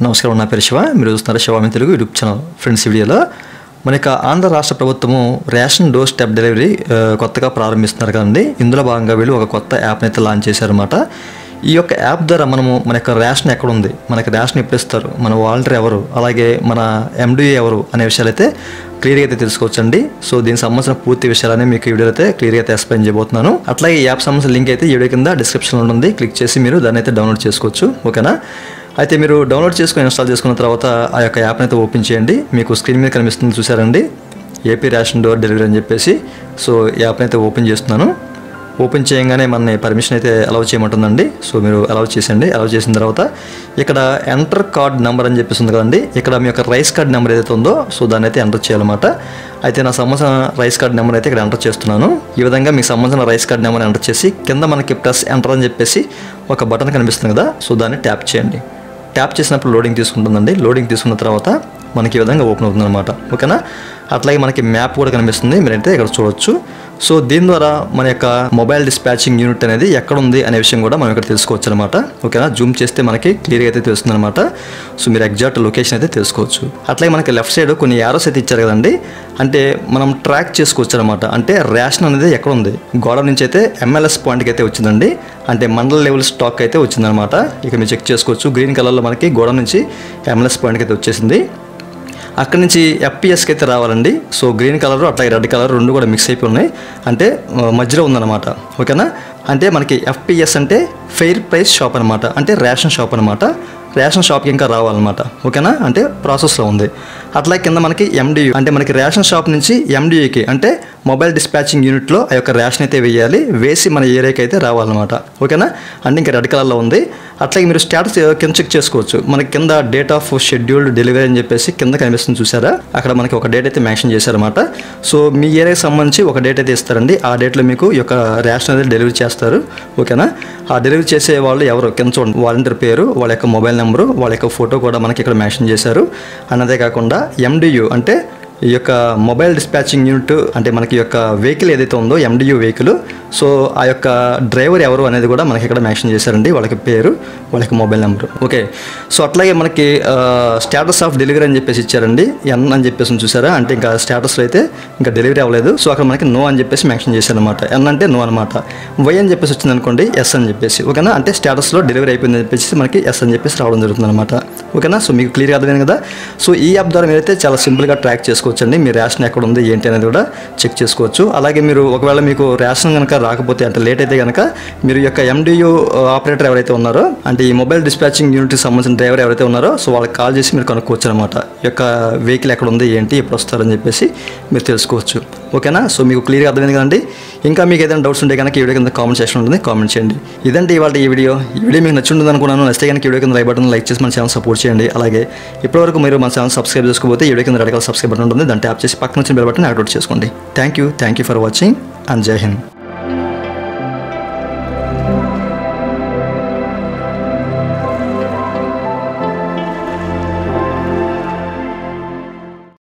నమస్కారం నా పేరు శివ మీరు చూస్తున్నారు Shivami Telugu YouTube channel friends ఈ వీడియోలో మన యొక్క ఆంధ్ర రాష్ట్ర ప్రభుత్వము రేషన్ డోర్ స్టెప్ డెలివరీ ఆ, కొత్తగా ప్రారంభిస్తున్నారు కదండి ఇందులో భాగంగా వీళ్ళు ఒక కొత్త యాప్ని అయితే లాంచ్ చేశారన్నమాట ఈ యొక్క యాప్ ద్వారా మనము మన యొక్క రేషన్ ఎక్కడ ఉంది మనకి రేషన్ ఎప్పుడు ఇస్తారు మన వాలంటీర్ ఎవరు అలాగే మన ఎండిఏ ఎవరు అనే విషయాలు అయితే క్లియర్గా అయితే తెలుసుకోవచ్చండి సో దీనికి సంబంధించిన పూర్తి విషయాలని మీకు ఈ వీడియోలో అయితే క్లియర్గా అయితే ఎక్స్ప్లెయిన్ చేయబోతున్నాను అట్లాగే ఈ యాప్ సంబంధించిన లింక్ అయితే ఈ వీడియో కింద డిస్క్రిప్షన్లో ఉంటుంది క్లిక్ చేసి మీరు దాన్ని అయితే డౌన్లోడ్ చేసుకోవచ్చు ఓకేనా అయితే మీరు డౌన్లోడ్ చేసుకుని ఇన్స్టాల్ చేసుకున్న తర్వాత ఆ యొక్క యాప్ని అయితే ఓపెన్ చేయండి మీకు స్క్రీన్ మీద కనిపిస్తుంది చూసారండి ఏపీ రేషన్ డోర్ డెలివరీ అని చెప్పేసి సో ఈ యాప్ని అయితే ఓపెన్ చేస్తున్నాను ఓపెన్ చేయగానే మనని పర్మిషన్ అయితే అలౌ చేయమంటుందండి సో మీరు అలౌ చేసేయండి అలౌ చేసిన తర్వాత ఇక్కడ ఎంటర్ కార్డ్ నెంబర్ అని చెప్పేసి ఉంది కదండి ఇక్కడ మీ యొక్క రైస్ కార్డ్ నెంబర్ ఏదైతే ఉందో సో దాన్ని అయితే ఎంటర్ చేయాలన్నమాట అయితే నా సంబంధించిన రైస్ కార్డ్ నెంబర్ అయితే ఇక్కడ ఎంటర్ చేస్తున్నాను ఈ విధంగా మీకు సంబంధించిన రైస్ కార్డ్ నెంబర్ ఎంటర్ చేసి కింద మనకి ప్లస్ ఎంటర్ అని చెప్పేసి ఒక బటన్ కనిపిస్తుంది కదా సో దాన్ని ట్యాప్ చేయండి ట్యాప్ చేసినప్పుడు లోడింగ్ తీసుకుంటుందండి లోడింగ్ తీసుకున్న తర్వాత మనకి ఈ విధంగా ఓపెన్ అవుతుంది అనమాట ఓకేనా అట్లాగే మనకి మ్యాప్ కూడా కనిపిస్తుంది మీరైతే ఇక్కడ చూడొచ్చు సో దీని ద్వారా మన యొక్క మొబైల్ డిస్పాచింగ్ యూనిట్ అనేది ఎక్కడ ఉంది అనే విషయం కూడా మనం ఇక్కడ తెలుసుకోవచ్చు అనమాట ఓకేనా జూమ్ చేస్తే మనకి క్లియర్గా అయితే తెలుస్తుంది అనమాట సో మీరు ఎగ్జాక్ట్ లొకేషన్ అయితే తెలుసుకోవచ్చు అట్లాగే మనకి లెఫ్ట్ సైడ్ కొన్ని యారోస్ అయితే ఇచ్చారు కదండి అంటే మనం ట్రాక్ చేసుకోవచ్చు అనమాట అంటే రేషన్ అనేది ఎక్కడ ఉంది గోడ నుంచి అయితే ఎంఎల్ఎస్ పాయింట్కి అయితే వచ్చిందండి అంటే మండల లెవెల్ స్టాక్ అయితే వచ్చిందనమాట ఇక మీరు చెక్ చేసుకోవచ్చు గ్రీన్ కలర్లో మనకి గోడ నుంచి ఎంఎల్ఎస్ పాయింట్కి అయితే వచ్చేసింది అక్కడి నుంచి ఎఫ్పిఎస్కి అయితే రావాలండి సో గ్రీన్ కలర్ అట్లాగే రెడ్ కలర్ రెండు కూడా మిక్స్ అయిపోయి ఉన్నాయి అంటే ఆ, మధ్యలో ఉందన్నమాట ఓకేనా అంటే మనకి ఎఫ్పిఎస్ అంటే ఫెయిర్ ప్రైస్ షాప్ అనమాట అంటే రేషన్ షాప్ అనమాట రేషన్ షాప్కి ఇంకా రావాలన్నమాట ఓకేనా అంటే ప్రాసెస్లో ఉంది అట్లా కింద మనకి ఎండియు అంటే మనకి రేషన్ షాప్ నుంచి ఎండియుకి అంటే మొబైల్ డిస్పాచింగ్ యూనిట్లో ఆ యొక్క రేషన్ అయితే వేయాలి వేసి మన ఏరియాకి అయితే రావాలన్నమాట ఓకేనా అంటే ఇంకా రెడ్ కలర్లో ఉంది అట్లాగే మీరు స్టేటస్ కింద చెక్ చేసుకోవచ్చు మనకి కింద డేట్ ఆఫ్ షెడ్యూల్డ్ డెలివరీ అని చెప్పేసి కింద కనిపిస్తుంది చూసారా అక్కడ మనకి ఒక డేట్ అయితే మెన్షన్ చేశారన్నమాట సో మీ ఏరియాకి సంబంధించి ఒక డేట్ అయితే ఇస్తారండి ఆ డేట్లో మీకు ఈ యొక్క రేషన్ అనేది డెలివరీ చేస్తారు ఓకేనా ఆ డెలివరీ చేసే వాళ్ళు ఎవరు కింద చూడండి వాలంటీర్ పేరు వాళ్ళ యొక్క మొబైల్ నెంబరు వాళ్ళ యొక్క ఫోటో కూడా మనకి ఇక్కడ మెన్షన్ చేశారు అన్నదే కాకుండా ఎండియు అంటే ఈ యొక్క మొబైల్ డిస్పాచింగ్ యూనిట్ అంటే మనకి ఈ యొక్క వెహికల్ ఏదైతే ఉందో ఎండియు వెహికల్ సో ఆ యొక్క డ్రైవర్ ఎవరు అనేది కూడా మనకి ఇక్కడ మెన్షన్ చేశారండి వాళ్ళకి పేరు వాళ్ళకి మొబైల్ నెంబర్ ఓకే సో అట్లాగే మనకి స్టేటస్ ఆఫ్ డెలివరీ అని చెప్పేసి ఇచ్చారండి ఎన్ అని చెప్పేసి ఉంది చూసారా అంటే ఇంకా స్టేటస్లో అయితే ఇంకా డెలివరీ అవ్వలేదు సో అక్కడ మనకి నో అని చెప్పేసి మెన్షన్ చేశారనమాట ఎన్ అంటే నో అనమాట వై అని చెప్పేసి వచ్చింది అనుకోండి ఎస్ అని చెప్పేసి ఓకేనా అంటే స్టేటస్లో డెలివరీ అయిపోయింది అని చెప్పేసి మనకి ఎస్ అని చెప్పేసి రావడం జరుగుతుంది అనమాట ఓకేనా సో మీకు క్లియర్గా అర్థమైంది కదా సో ఈ యాప్ ద్వారా మీరైతే చాలా సింపుల్గా ట్రాక్ చేసుకోవచ్చండి మీ రేషన్ ఎక్కడ ఉంది ఏంటి అనేది కూడా చెక్ చేసుకోవచ్చు అలాగే మీరు ఒకవేళ మీకు రేషన్ కనుక రాకపోతే అంటే లేట్ అయితే కనుక మీరు ఈ యొక్క ఎండియు ఆపరేటర్ ఎవరైతే ఉన్నారో అంటే ఈ మొబైల్ డిస్పాచింగ్ యూనిట్కి సంబంధించిన డ్రైవర్ ఎవరైతే ఉన్నారో సో వాళ్ళకి కాల్ చేసి మీరు కనుక్కోవచ్చు అనమాట ఈ యొక్క వెహికల్ ఎక్కడ ఉంది ఏంటి ఎప్పుడు వస్తారని చెప్పేసి మీరు తెలుసుకోవచ్చు ఓకేనా సో మీకు క్లియర్గా అర్థమైంది కదండి ఇంకా మీకు ఏదైనా డౌట్స్ ఉంటే కనుక ఈ వీడియో కింద కామెంట్ సెక్షన్ ఉంటుంది కామెంట్ చేయండి ఇదంటే ఇవాళ ఈ వీడియో ఈ వీడియో మీకు నచ్చుంటుంది అనుకున్నాను నచ్చితే కనుక ఈ వీడియో కింద లైక్ బటన్ లైక్ చేసి మన ఛానల్ సపోర్ట్ చేయండి అలాగే ఇప్పటివరకు మీరు మన ఛానల్ సబ్స్క్రైబ్ చేసుకోకపోతే ఈ వీడియో కింద రెడ్ కలర్ సబ్స్క్రైబ్ బటన్ ఉంటుంది దాన్ని ట్యాప్ చేసి పక్కన వచ్చిన బెల్ బటన్ యాక్టివేట్ చేసుకోండి thank you thank you for watching and Jai Hind